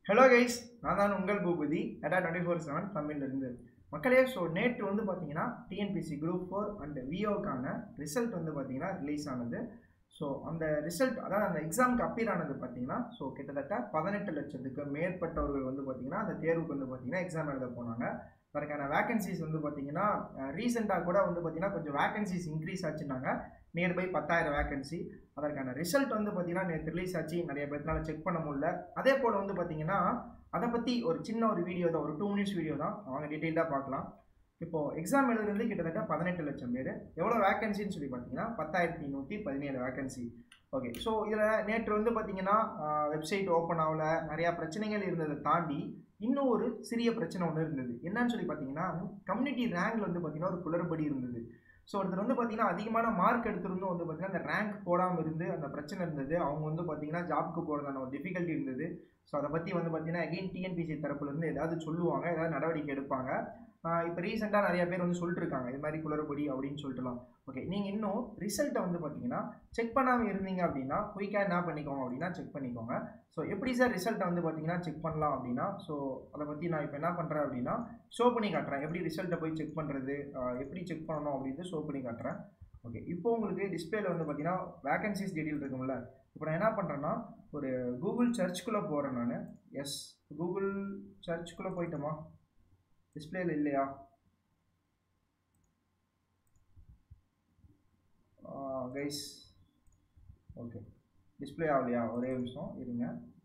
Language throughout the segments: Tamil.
ஹலோ கைஸ் நான் தான் உங்கள் பூபதி அடா டுவெண்ட்டி ஃபோர் செவன் தமிழ்லேருந்து மக்களே ஸோ நேற்று வந்து பார்த்தீங்கன்னா டிஎன்பிசி குரூப் ஃபோர் அண்ட் விஓக்கான ரிசல்ட் வந்து பார்த்தீங்கன்னா ரிலீஸ் ஆனது ஸோ அந்த ரிசல்ட் அதாவது அந்த எக்ஸாமுக்கு அப்பீர் ஆனது பார்த்தீங்கன்னா ஸோ கிட்டத்தட்ட பதினெட்டு லட்சத்துக்கு மேற்பட்டவர்கள் வந்து பார்த்தீங்கன்னா அந்த தேர்வுக்கு வந்து பார்த்தீங்கன்னா எக்ஸாம் எழுத போனாங்க அதற்கான வேகன்சிஸ் வந்து பார்த்தீங்கன்னா ரீசெண்டாக கூட வந்து பார்த்தீங்கன்னா கொஞ்சம் வேகன்சிஸ் இன்க்ரீஸ் ஆச்சுன்னாங்க நியர்பை பத்தாயிரம் வேகன்சி அதற்கான ரிசல்ட் வந்து பார்த்தீங்கன்னா நேற்று ரிலீஸ் ஆச்சு நிறைய பேர்னால செக் பண்ண முடியல அதே போல் வந்து பார்த்தீங்கன்னா அதை பற்றி ஒரு சின்ன ஒரு வீடியோ தான் ஒரு டூ மினிட்ஸ் வீடியோ தான் அவங்க டீட்டெயிலாக பார்க்கலாம் இப்போது எக்ஸாம் எழுதுறது கிட்டத்தட்ட பதினெட்டு லட்சம் பேர் எவ்வளோ வேகன்சின்னு சொல்லி பார்த்தீங்கன்னா பத்தாயிரத்தி நூற்றி பதினேழு வேகன்சி ஓகே ஸோ இதில் நேற்று வந்து பார்த்தீங்கன்னா வெப்சைட் ஓப்பன் ஆகல நிறையா பிரச்சனைகள் இருந்ததை தாண்டி இன்னும் ஒரு சிறிய பிரச்சனை ஒன்று இருந்தது என்னன்னு சொல்லி பார்த்தீங்கன்னா கம்யூனிட்டி ரேங்கில் வந்து பார்த்தீங்கன்னா ஒரு குளறுபடி இருந்தது ஸோ ஒருத்தர் வந்து பார்த்தீங்கன்னா அதிகமான மார்க் எடுத்திருந்தும் வந்து பார்த்தீங்கன்னா அந்த ரேங்க் போடாமல் இருந்து அந்த பிரச்சனை இருந்தது அவங்க வந்து பார்த்தீங்கன்னா ஜாப்க்கு போகிறதான ஒரு டிஃபிகல்ட்டி இருந்தது ஸோ அதை பற்றி வந்து பார்த்தீங்கன்னா அகெயின் டிஎன்பிசி தரப்புலேருந்து ஏதாவது சொல்லுவாங்க ஏதாவது நடவடிக்கை எடுப்பாங்க இப்போ ரீசெண்டாக நிறைய பேர் வந்து சொல்லிட்டு இருக்காங்க இது மாதிரி குளறுபடி அப்படின்னு சொல்லிட்டுலாம் ஓகே நீங்கள் இன்னும் ரிசல்ட்டை வந்து பார்த்தீங்கன்னா செக் பண்ணாமல் இருந்தீங்க அப்படின்னா குயிக்காக என்ன பண்ணிக்கோங்க அப்படின்னா செக் பண்ணிக்கோங்க ஸோ எப்படி சார் ரிசல்ட்டை வந்து பார்த்தீங்கன்னா செக் பண்ணலாம் அப்படின்னா ஸோ அதை பற்றி நான் இப்போ என்ன பண்ணுறேன் அப்படின்னா ஷோ பண்ணி காட்டுறேன் எப்படி ரிசல்ட்டை போய் செக் பண்ணுறது எப்படி செக் பண்ணணும் அப்படின்ட்டு ஷோ பண்ணி காட்டுறேன் ஓகே இப்போ உங்களுக்கு டிஸ்பிளேல வந்து பார்த்தீங்கன்னா வேகன்சிஸ் டீட்டெயில் இருக்கும்ல இப்போ நான் என்ன பண்ணுறேன்னா ஒரு கூகுள் சர்ச்சுக்குள்ளே போகிறேன் நான் எஸ் கூகுள் சர்ச்சுக்குள்ளே போயிட்டோமா டிஸ்பிளேல இல்லையா கைஸ் ஓகே டிஸ்பிளே ஆகலையா ஒரே நிமிஷம் இருங்க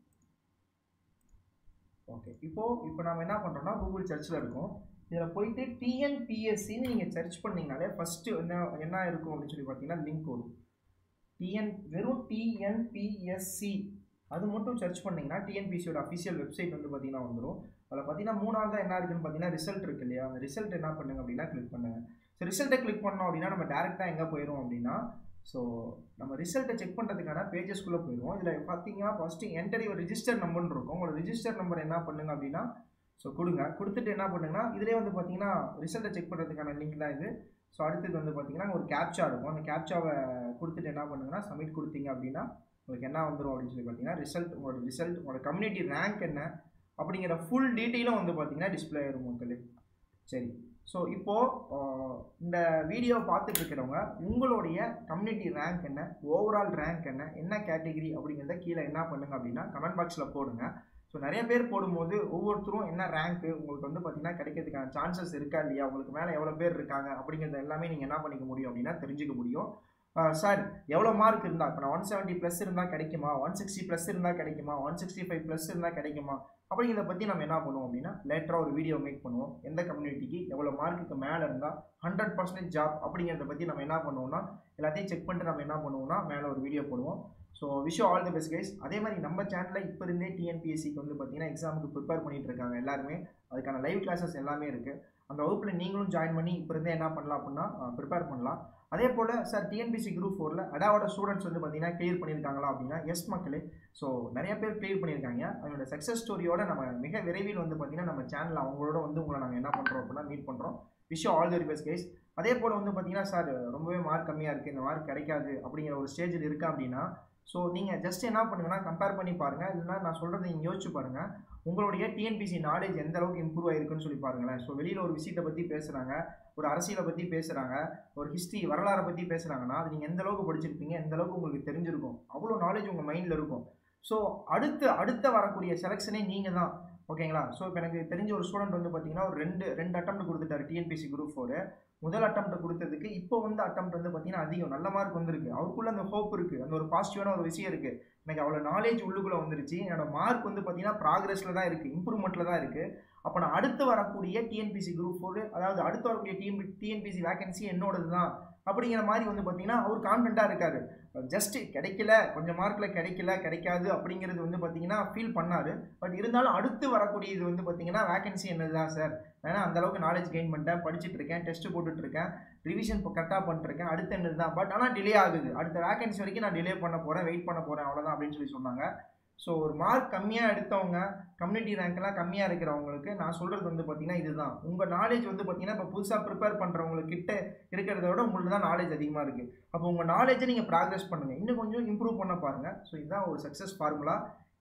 ஓகே இப்போது இப்போ நம்ம என்ன பண்ணுறோம்னா கூகுள் சர்ச்சில் இருக்கோம் இதில் போயிட்டு டிஎன்பிஎஸ்சின்னு நீங்கள் சர்ச் பண்ணிங்கனாலே ஃபஸ்ட்டு என்ன என்ன இருக்கும் அப்படின்னு சொல்லி பார்த்தீங்கன்னா லிங்க் வரும் டிஎன் வெறும் டிஎன்பிஎஸ்சி அது மட்டும் சர்ச் பண்ணிங்கன்னா டிஎன்பிசியோட அஃபிஷியல் வெப்சைட் வந்து பார்த்தீங்கன்னா வந்துடும் அதில் பார்த்தீங்கன்னா மூணாவது என்ன இருக்குன்னு பார்த்தீங்கன்னா ரிசல்ட் இருக்கு இல்லையா அந்த ரிசல்ட் என்ன பண்ணுங்க அப்படின்னா கிளிக் பண்ணுங்கள் ஸோ ரிசல்ட்டை கிளிக் பண்ணோம் அப்படின்னா நம்ம டேரெக்டாக எங்கே போயிடும் அப்படின்னா ஸோ நம்ம ரிசல்ட்டை செக் பண்ணுறதுக்கான பேஜஸ்க்குள்ளே போயிடுவோம் இதில் பார்த்தீங்கன்னா ஃபஸ்ட்டு என்டர் ஒரு ரிஜிஸ்டர் நம்பர்னு இருக்கும் உங்களோட ரிஜிஸ்டர் நம்பர் என்ன பண்ணுங்க அப்படின்னா ஸோ கொடுங்க கொடுத்துட்டு என்ன பண்ணுங்கன்னா இதிலே வந்து பார்த்தீங்கன்னா ரிசல்ட்டை செக் பண்ணுறதுக்கான லிங்க் தான் இது ஸோ அடுத்தது வந்து பார்த்தீங்கன்னா ஒரு கேப்ச்சா இருக்கும் அந்த கேப்ச்சாவை கொடுத்துட்டு என்ன பண்ணுங்கன்னா சப்மிட் கொடுத்தீங்க அப்படின்னா உங்களுக்கு என்ன வந்துடும் அப்படின்னு சொல்லி பார்த்தீங்கன்னா ரிசல்ட் உங்களோட ரிசல்ட் உங்களோட கம்யூனிட்டி ரேங்க் என்ன அப்படிங்கிற ஃபுல் டீட்டெயிலும் வந்து பார்த்தீங்கன்னா டிஸ்பிளே ஆயிரும் மக்களுக்கு சரி ஸோ இப்போது இந்த வீடியோ பார்த்துட்டு இருக்கிறவங்க உங்களுடைய கம்யூனிட்டி ரேங்க் என்ன ஓவரால் ரேங்க் என்ன என்ன கேட்டகிரி அப்படிங்கிறத கீழே என்ன பண்ணுங்க அப்படின்னா கமெண்ட் பாக்ஸில் போடுங்க ஸோ நிறைய பேர் போடும்போது ஒவ்வொருத்தரும் என்ன ரேங்க்கு உங்களுக்கு வந்து பார்த்தீங்கன்னா கிடைக்கிறதுக்கான சான்சஸ் இருக்கா இல்லையா உங்களுக்கு மேலே எவ்வளோ பேர் இருக்காங்க அப்படிங்கிறத எல்லாமே நீங்கள் என்ன பண்ணிக்க முடியும் அப்படின்னா தெரிஞ்சுக்க முடியும் சார் எவ்வளோ மார்க் இருந்தால் இப்போ நான் ஒன் செவன்ட்டி ப்ளஸ் இருந்தால் கிடைக்குமா ஒன் சிக்ஸ்டி ப்ளஸ் இருந்தால் கிடைக்குமா ஒன் சிக்ஸ்டி ஃபைவ் ப்ளஸ் இருந்தால் கிடைக்குமா அப்படிங்கிறத பற்றி நம்ம என்ன பண்ணுவோம் அப்படின்னா லேட்டராக ஒரு வீடியோ மேக் பண்ணுவோம் எந்த கம்யூனிட்டிக்கு எவ்வளோ மார்க்குக்கு மேலே இருந்தால் ஹண்ட்ரட் பர்சன்டேஜ் ஜாப் அப்படிங்கிறத பற்றி நம்ம என்ன பண்ணுவோம்னா எல்லாத்தையும் செக் பண்ணிட்டு நம்ம என்ன பண்ணுவோம்னா மேலே ஒரு வீடியோ போடுவோம் so wish all the best guys அதே மாதிரி நம்ம சேனலில் இப்போ இருந்தே டிஎன்பிஎஸ்சிக்கு வந்து பார்த்தீங்கன்னா எக்ஸாமுக்கு ப்ரிப்பேர் பண்ணிட்டு இருக்காங்க எல்லாருமே அதுக்கான லைவ் கிளாஸஸ் எல்லாமே இருக்குது அந்த வகுப்பில் நீங்களும் ஜாயின் பண்ணி இப்போ இருந்தே என்ன பண்ணலாம் அப்படின்னா ப்ரிப்பேர் பண்ணலாம் அதே போல் சார் டிஎன்பிசி குரூப் ஃபோரில் அடாவோட ஸ்டூடெண்ட்ஸ் வந்து பார்த்தீங்கன்னா கிளியர் பண்ணியிருக்காங்களா அப்படின்னா எஸ் மக்களே ஸோ நிறைய பேர் கிளியர் பண்ணியிருக்காங்க அவங்களோட சக்ஸஸ் ஸ்டோரியோட நம்ம மிக விரைவில் வந்து பார்த்தீங்கன்னா நம்ம சேனலில் அவங்களோட வந்து உங்களை நாங்கள் என்ன பண்ணுறோம் அப்படின்னா மீட் பண்ணுறோம் wish all the best guys அதே போல் வந்து பார்த்தீங்கன்னா சார் ரொம்பவே மார்க் கம்மியாக இருக்குது இந்த மார்க் கிடைக்காது அப்படிங்கிற ஒரு ஸ்டேஜில் இருக்கா அப்படின்னா ஸோ நீங்கள் ஜஸ்ட் என்ன பண்ணுங்கன்னா கம்பேர் பண்ணி பாருங்கள் இல்லைனா நான் சொல்கிறத நீங்கள் யோசிச்சு பாருங்கள் உங்களுடைய டிஎன்பிசி நாலேஜ் எந்த அளவுக்கு இம்ப்ரூவ் ஆயிருக்குன்னு சொல்லி பாருங்களேன் ஸோ வெளியில் ஒரு விஷயத்தை பற்றி பேசுகிறாங்க ஒரு அரசியலை பற்றி பேசுகிறாங்க ஒரு ஹிஸ்ட்ரி வரலாறை பற்றி பேசுகிறாங்கன்னா அது நீங்கள் எந்த அளவுக்கு படிச்சிருப்பீங்க எந்த அளவுக்கு உங்களுக்கு தெரிஞ்சிருக்கும் அவ்வளோ நாலேஜ் உங்கள் மைண்டில் இருக்கும் ஸோ அடுத்து அடுத்த வரக்கூடிய செலெக்ஷனே நீங்கள் தான் ஓகேங்களா ஸோ இப்போ எனக்கு தெரிஞ்ச ஒரு ஸ்டூடெண்ட் வந்து பார்த்தீங்கன்னா ஒரு ரெண்டு ரெண்டு அட்டம் கொடுத்துட்டாரு டிஎன்பிசி குரூப் ஃபோரு முதல் அட்டம் கொடுத்ததுக்கு இப்போ வந்து அட்டம் வந்து பார்த்தீங்கன்னா அதிகம் நல்ல மார்க் வந்திருக்கு அவருக்குள்ள அந்த ஹோப் இருக்குது அந்த ஒரு பாசிட்டிவான ஒரு விஷயம் இருக்குது எனக்கு அவ்வளோ நாலேஜ் உள்ளுக்குள்ளே வந்துருச்சு என்னோட மார்க் வந்து பார்த்தீங்கன்னா ப்ராக்ரஸில் தான் இருக்குது இம்ப்ரூவ்மெண்ட்டில் தான் இருக்குது அப்போ நான் அடுத்து வரக்கூடிய டிஎன்பிசி குரூப் ஃபோர் அதாவது அடுத்து வரக்கூடிய டிஎன்பி டிஎன்பிசி வேகன்சி என்னோடது தான் அப்படிங்கிற மாதிரி வந்து பார்த்தீங்கன்னா அவர் கான்ஃபிடண்ட்டாக இருக்காரு ஜஸ்ட் கிடைக்கல கொஞ்சம் மார்க்கில் கிடைக்கல கிடைக்காது அப்படிங்கிறது வந்து பார்த்தீங்கன்னா ஃபீல் பண்ணார் பட் இருந்தாலும் அடுத்து வரக்கூடிய இது வந்து பார்த்தீங்கன்னா வேகன்சி என்னது தான் சார் ஏன்னா அந்தளவுக்கு நாலேஜ் கெயின் பண்ணிட்டேன் படிச்சுட்டு இருக்கேன் டெஸ்ட் போட்டுட்ருக்கேன் ரிவிஷன் இப்போ கரெக்டாக பண்ணிட்டுருக்கேன் அடுத்த என்னது தான் பட் ஆனால் டிலே ஆகுது அடுத்த வேகன்சி வரைக்கும் நான் டிலே பண்ண போகிறேன் வெயிட் பண்ண போகிறேன் அவ்வளோதான் அப்படின்னு சொல்லி சொன்னாங்க ஸோ ஒரு மார்க் கம்மியாக எடுத்தவங்க கம்யூனிட்டி ரேங்க்லாம் கம்மியாக இருக்கிறவங்களுக்கு நான் சொல்கிறது வந்து பார்த்தீங்கன்னா இதுதான் உங்கள் நாலேஜ் வந்து பார்த்தீங்கன்னா இப்போ புதுசாக ப்ரிப்பேர் பண்ணுறவங்களுக்கு கிட்ட இருக்கிறத விட உங்களுக்கு தான் நாலேஜ் அதிகமாக இருக்குது அப்போ உங்கள் நாலேஜை நீங்கள் ப்ராக்ரஸ் பண்ணுங்கள் இன்னும் கொஞ்சம் இம்ப்ரூவ் பண்ண பாருங்கள் ஸோ இதுதான் ஒரு சக்ஸஸ் ஃபார்முலா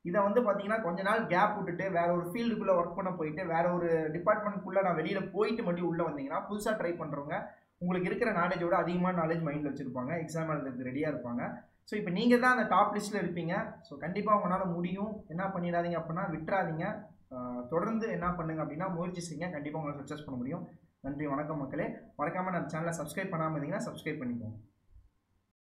இதை வந்து பார்த்தீங்கன்னா கொஞ்ச நாள் கேப் விட்டுட்டு வேற ஒரு ஃபீல்டுக்குள்ளே ஒர்க் பண்ண போயிட்டு வேற ஒரு டிபார்ட்மெண்ட்குள்ளே நான் வெளியில் போயிட்டு மட்டும் உள்ளே வந்தீங்கன்னா புதுசாக ட்ரை பண்ணுறவங்க உங்களுக்கு இருக்கிற நாலேஜோட அதிகமான நாலேஜ் மைண்டில் வச்சுருப்பாங்க எக்ஸாம் எழுதுறதுக்கு ரெடியாக இருப்பாங்க ஸோ இப்போ நீங்கள் தான் அந்த டாப் லிஸ்ட்டில் இருப்பீங்க ஸோ கண்டிப்பாக உங்களால் முடியும் என்ன பண்ணிடாதீங்க அப்படின்னா விட்டுறாதீங்க ஆஹ் தொடர்ந்து என்ன பண்ணுங்க அப்படின்னா முயற்சி செய்யுங்க கண்டிப்பாக உங்களால் சக்ஸஸ் பண்ண முடியும் நன்றி வணக்கம் மக்களே மறக்காமல் நம்ம சேனலை சப்ஸ்கிரைப் பண்ணாமல் இருந்தீங்கன்னா சப்ஸ்கிரைப் பண்ணிக்கோங்க